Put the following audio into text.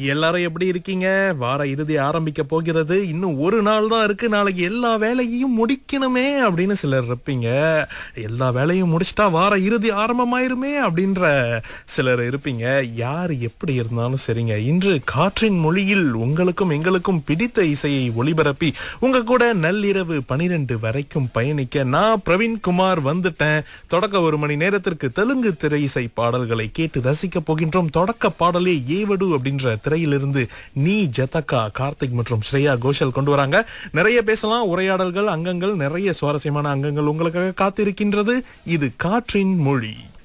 எல்லாரும் எப்படி இருக்கீங்க வார இறுதி ஆரம்பிக்க போகிறது இன்னும் ஒரு நாள் தான் இருக்கு நாளைக்கு எல்லா வேலையையும் முடிக்கணுமே அப்படின்னு சிலர் இருப்பீங்க எல்லா வேலையும் முடிச்சிட்டா வார இறுதி ஆரம்பமாயிருமே அப்படின்ற சிலர் இருப்பீங்க யார் எப்படி இருந்தாலும் சரிங்க இன்று காற்றின் மொழியில் உங்களுக்கும் எங்களுக்கும் பிடித்த இசையை ஒளிபரப்பி உங்க கூட நள்ளிரவு பனிரெண்டு வரைக்கும் பயணிக்க நான் பிரவீன் குமார் வந்துட்டேன் தொடக்க ஒரு மணி நேரத்திற்கு தெலுங்கு திரை இசை பாடல்களை கேட்டு ரசிக்க போகின்றோம் தொடக்க பாடலே ஏவடு அப்படின்ற திரையிலிருந்து நீ ஜதகா கார்த்திக் மற்றும் ஸ்ரேயா கோஷல் கொண்டு வராங்க நிறைய பேசலாம் உரையாடல்கள் அங்கங்கள் நிறைய சுவாரஸ்யமான அங்கங்கள் உங்களுக்காக காத்திருக்கின்றது இது காற்றின் மொழி